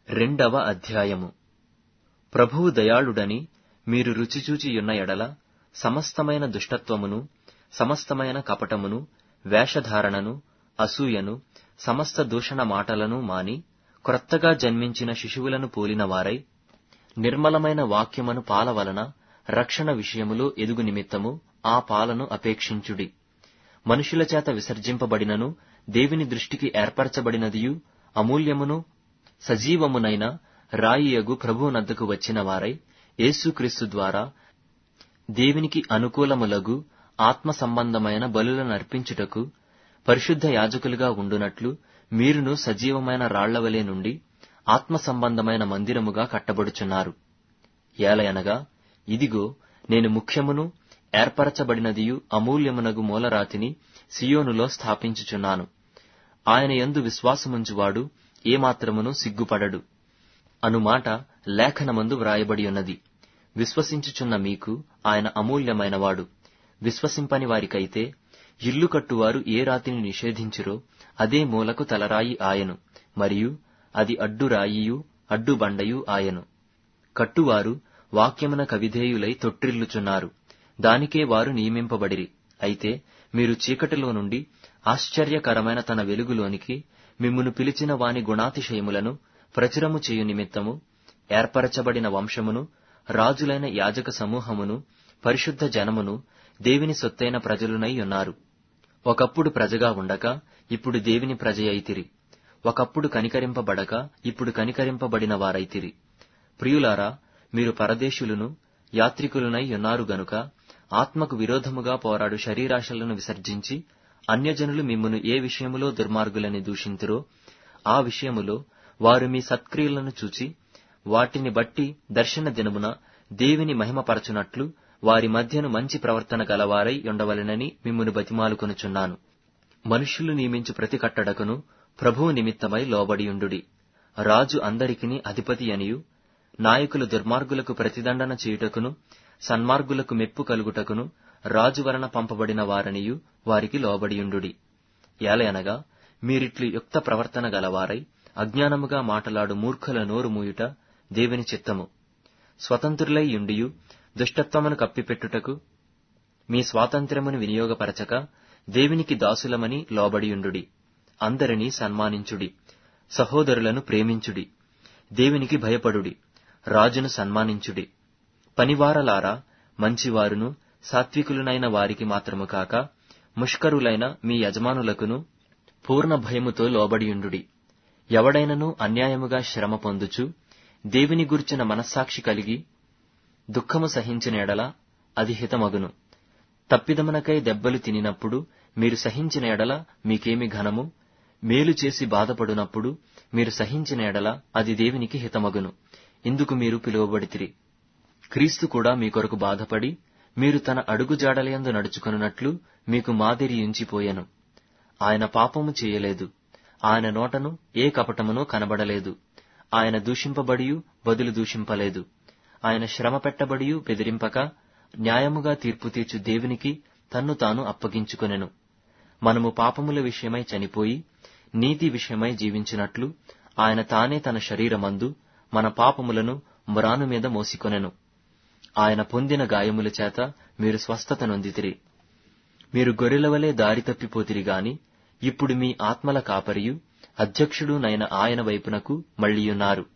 రెండవ అధ్యాయము ప్రభువు దయాళుడని మీరు రుచిచూచియున్న ఎడల సమస్తమైన దుష్టత్వమును సమస్తమైన కపటమును వేషధారణను అసూయను సమస్త దూషణ మాటలను మాని క్రొత్తగా జన్మించిన శిశువులను పోలిన వారై నిర్మలమైన వాక్యమును పాల వలన రక్షణ విషయములో ఎదుగు నిమిత్తము ఆ పాలను అపేక్షించుడి మనుషుల చేత విసర్జింపబడినను దేవుని దృష్టికి ఏర్పరచబడినదియు అమూల్యమును సజీవమునైన రాయియగు ప్రభువునద్దకు వచ్చిన వారై యేసుక్రీస్తు ద్వారా దేవునికి అనుకూలములగు ఆత్మ సంబంధమైన బలులను అర్పించుటకు పరిశుద్ధ యాజకులుగా ఉండునట్లు మీరును సజీవమైన రాళ్లవలే నుండి ఆత్మ సంబంధమైన మందిరముగా కట్టబడుచున్నారు ఏలయనగా ఇదిగో నేను ముఖ్యమును ఏర్పరచబడినదియు అమూల్యమునగు మూలరాతిని సియోనులో స్థాపించుచున్నాను ఆయన యందు విశ్వాసముంచువాడు ఏమాత్రమును సిగ్గుపడడు అనుమాట లేఖనమందు వ్రాయబడి ఉన్నది విశ్వసించుచున్న మీకు ఆయన అమూల్యమైనవాడు విశ్వసింపని వారికైతే ఇల్లు కట్టువారు ఏ రాతిని నిషేధించురో అదే మూలకు తలరాయి ఆయను మరియు అది అడ్డురాయియు అడ్డుబండయు ఆయను కట్టువారు వాక్యమున కవిధేయులై తొట్టిల్లుచున్నారు దానికే వారు నియమింపబడిరి అయితే మీరు చీకటిలో నుండి ఆశ్చర్యకరమైన తన వెలుగులోనికి మిమ్మును పిలిచిన వాని గుణాతిశయములను ప్రచురము చేయు నిమిత్తము ఏర్పరచబడిన వంశమును రాజులైన యాజక సమూహమును పరిశుద్ధ జనమును దేవుని సొత్తైన ప్రజలునై ఉన్నారు ఒకప్పుడు ప్రజగా ఉండక ఇప్పుడు దేవుని ప్రజ అయితిరి ఒకప్పుడు కనికరింపబడక ఇప్పుడు కనికరింపబడిన వారైతిరి ప్రియులారా మీరు పరదేశులను యాత్రికులునై ఉన్నారు గనుక ఆత్మకు విరోధముగా పోరాడు శరీరాశలను విసర్జించి అన్యజనులు మిమ్మును ఏ విషయములో దుర్మార్గులని దూషింతురో ఆ విషయములో వారు మీ సత్క్రియలను చూచి వాటిని బట్టి దర్శన దినమున దేవిని మహిమపరచునట్లు వారి మధ్యను మంచి ప్రవర్తన గలవారై ఉండవలెనని మిమ్మును బతిమాలుకొనుచున్నాను మనుష్యులు నియమించు ప్రతి కట్టడకును ప్రభువు నిమిత్తమై లోబడియుండుడి రాజు అందరికిని అధిపతి అనియు నాయకులు దుర్మార్గులకు ప్రతిదండన చేయుటకును సన్మార్గులకు మెప్పు కలుగుటకును రాజు వలన పంపబడిన వారనియు వారికి లోబడియుండుడి ఏలయనగా మీరిట్లు యుక్త ప్రవర్తన గలవారై అజ్ఞానముగా మాటలాడు మూర్ఖుల నోరు మూయుట దేవుని చిత్తము స్వతంత్రులై యుండియు దుష్టత్వమును కప్పిపెట్టుటకు మీ స్వాతంత్ర్యమును వినియోగపరచక దేవునికి దాసులమని లోబడియుండుడి అందరినీ సన్మానించుడి సహోదరులను ప్రేమించుడి దేవునికి భయపడుడి రాజును సన్మానించుడి పనివారలారా మంచివారును సాత్వికులునైన వారికి మాత్రము కాక ముష్కరులైన మీ యజమానులకును పూర్ణ భయముతో లోబడియుండుడి ఎవడైనను అన్యాయముగా శ్రమ పొందుచు దేవుని గుర్చిన మనస్సాక్షి కలిగి దుఃఖము సహించిన ఎడల అది హితమగును తప్పిదమునకై దెబ్బలు తినినప్పుడు మీరు సహించిన ఎడల మీకేమి ఘనము మేలు చేసి బాధపడునప్పుడు మీరు సహించిన ఎడల అది దేవునికి హితమగును ఇందుకు మీరు పిలువబడితిరి క్రీస్తు కూడా మీ కొరకు బాధపడి మీరు తన అడుగుజాడలయందు నడుచుకొనున్నట్లు మీకు మాదిరి ఉంచిపోయెను ఆయన పాపము చేయలేదు ఆయన నోటను ఏ కపటమును కనబడలేదు ఆయన దూషింపబడియు బదులు దూషింపలేదు ఆయన శ్రమ పెట్టబడియు బెదిరింపక న్యాయముగా తీర్పు తీర్చు దేవునికి తన్ను తాను అప్పగించుకొనెను మనము పాపముల విషయమై చనిపోయి నీతి విషయమై జీవించినట్లు ఆయన తానే తన శరీరమందు మన పాపములను మ్రాను మీద మోసికొనెను ఆయన పొందిన గాయముల చేత మీరు స్వస్థత నొందితిరి మీరు గొర్రెలవలే దారి తప్పిపోతిరి గాని ఇప్పుడు మీ ఆత్మల కాపరియు అధ్యక్షుడునైన ఆయన వైపునకు మళ్లియున్నారు